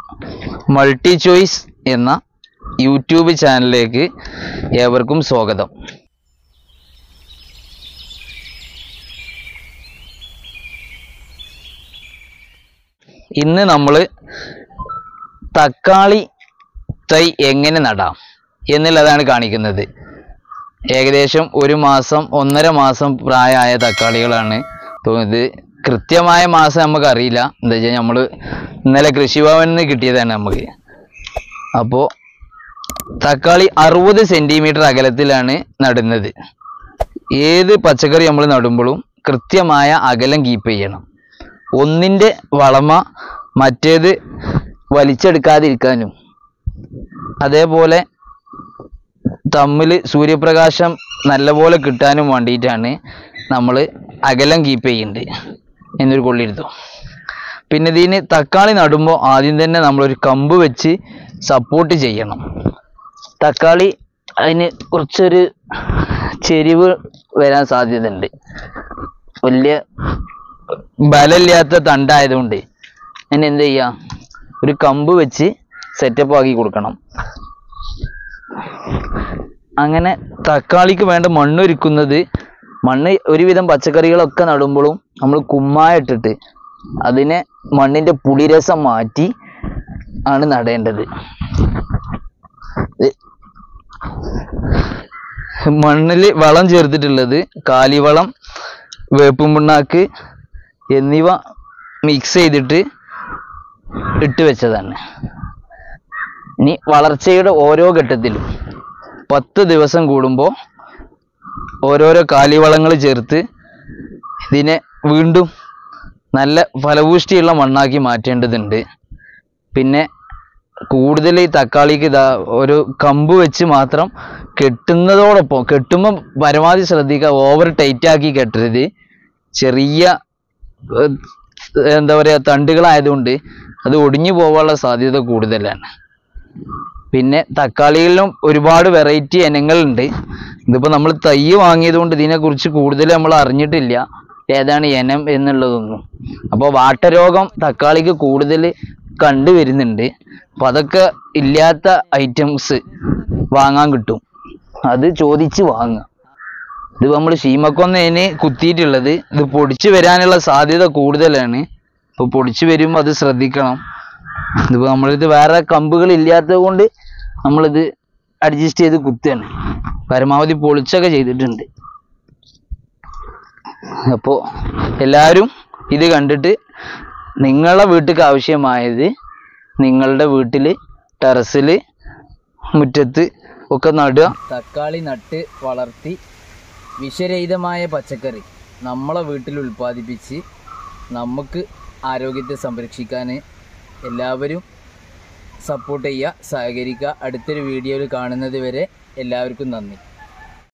multi choice എന്ന YouTube ചാനലിലേക്ക് ഏവർക്കും സ്വാഗതം ഇന്ന് നമ്മൾ തക്കാളി തൈ എങ്ങനെ നടാം എന്നുള്ളതാണ് കാണിക്കുന്നത് ഏകദേശം ഒരു മാസം ഒന്നര മാസം പ്രായമായ തക്കാളികളാണ് തോന്നുന്നത് കൃത്യമായ മാസം നമുക്ക് അറിയില്ല എന്താ വെച്ചാൽ നമ്മൾ ഇന്നലെ കൃഷിഭവനിൽ നിന്ന് കിട്ടിയതാണ് നമുക്ക് അപ്പോൾ തക്കാളി അറുപത് സെൻറ്റിമീറ്റർ അകലത്തിലാണ് നടുന്നത് ഏത് പച്ചക്കറി നമ്മൾ നടുമ്പോഴും കൃത്യമായ അകലം കീപ്പ് ചെയ്യണം ഒന്നിൻ്റെ വളമ മറ്റേത് വലിച്ചെടുക്കാതിരിക്കാനും അതേപോലെ തമ്മിൽ സൂര്യപ്രകാശം നല്ലപോലെ കിട്ടാനും വേണ്ടിയിട്ടാണ് നമ്മൾ അകലം കീപ്പ് ചെയ്യുന്നത് എന്നൊരു കൊള്ളിരുത്തു പിന്നെ ഇതിന് തക്കാളി നടുമ്പോൾ ആദ്യം തന്നെ നമ്മളൊരു കമ്പ് വെച്ച് സപ്പോർട്ട് ചെയ്യണം തക്കാളി അതിന് കുറച്ചൊരു ചെരിവ് വരാൻ സാധ്യതയുണ്ട് വലിയ ബലമില്ലാത്ത തണ്ടായതുകൊണ്ട് അതിന് എന്ത് ചെയ്യാം ഒരു കമ്പ് വെച്ച് സെറ്റപ്പ് ആക്കി കൊടുക്കണം അങ്ങനെ തക്കാളിക്ക് വേണ്ട മണ്ണൊരുക്കുന്നത് മണ്ണ് ഒരുവിധം പച്ചക്കറികളൊക്കെ നടുമ്പോഴും നമ്മൾ കുമ്മായ ഇട്ടിട്ട് അതിനെ മണ്ണിന്റെ പുളിരസം മാറ്റി ആണ് നടേണ്ടത് മണ്ണിൽ വളം ചേർത്തിട്ടുള്ളത് കാലിവളം വേപ്പും പിണ്ണാക്ക് എന്നിവ മിക്സ് ചെയ്തിട്ട് ഇട്ട് വെച്ചതാണ് ഇനി വളർച്ചയുടെ ഓരോ ഘട്ടത്തിലും പത്ത് ദിവസം കൂടുമ്പോൾ ഓരോരോ കാലിവളങ്ങൾ ചേർത്ത് ഇതിനെ വീണ്ടും നല്ല ഫലപുഷ്ടിയുള്ള മണ്ണാക്കി മാറ്റേണ്ടതുണ്ട് പിന്നെ കൂടുതൽ ഈ തക്കാളിക്ക് ഇതാ ഒരു കമ്പ് വെച്ച് മാത്രം കെട്ടുന്നതോടൊപ്പം കെട്ടുമ്പോൾ പരമാവധി ശ്രദ്ധിക്കുക ഓവർ ടൈറ്റ് ആക്കി കെട്ടരുത് ചെറിയ ഏർ, എന്താ പറയുക തണ്ടുകളായതുകൊണ്ട് അത് ഒടിഞ്ഞു പോകാനുള്ള സാധ്യത കൂടുതലാണ് പിന്നെ തക്കാളികളിലും ഒരുപാട് വെറൈറ്റി ഇനങ്ങളുണ്ട് ഇതിപ്പോൾ നമ്മൾ തൈ വാങ്ങിയത് കൊണ്ട് ഇതിനെക്കുറിച്ച് കൂടുതൽ നമ്മൾ അറിഞ്ഞിട്ടില്ല ഏതാണ് ഇനം എന്നുള്ളതൊന്നും അപ്പോൾ വാട്ടരോഗം തക്കാളിക്ക് കൂടുതൽ കണ്ടുവരുന്നുണ്ട് അപ്പം അതൊക്കെ ഇല്ലാത്ത ഐറ്റംസ് വാങ്ങാൻ കിട്ടും അത് ചോദിച്ച് വാങ്ങുക ഇത് നമ്മൾ ശീമക്കൊന്നതിന് കുത്തിയിട്ടുള്ളത് ഇത് പൊടിച്ച് വരാനുള്ള സാധ്യത കൂടുതലാണ് അപ്പോൾ പൊടിച്ച് വരുമ്പോൾ അത് ശ്രദ്ധിക്കണം ഇതിപ്പോൾ നമ്മളിത് വേറെ കമ്പുകൾ ഇല്ലാത്തത് കൊണ്ട് നമ്മളിത് അഡ്ജസ്റ്റ് ചെയ്ത് കുത്തുകയാണ് പരമാവധി പൊളിച്ചൊക്കെ ചെയ്തിട്ടുണ്ട് അപ്പോൾ എല്ലാവരും ഇത് കണ്ടിട്ട് നിങ്ങളെ വീട്ടിലേക്ക് ആവശ്യമായത് നിങ്ങളുടെ വീട്ടിൽ ടെറസിൽ മുറ്റത്ത് ഒക്കെ നടുക തക്കാളി നട്ട് വളർത്തി വിഷരഹിതമായ പച്ചക്കറി നമ്മളെ വീട്ടിൽ ഉൽപ്പാദിപ്പിച്ച് നമുക്ക് ആരോഗ്യത്തെ സംരക്ഷിക്കാൻ എല്ലാവരും സപ്പോർട്ട് ചെയ്യുക സഹകരിക്കുക അടുത്തൊരു വീഡിയോയിൽ കാണുന്നത് വരെ എല്ലാവർക്കും നന്ദി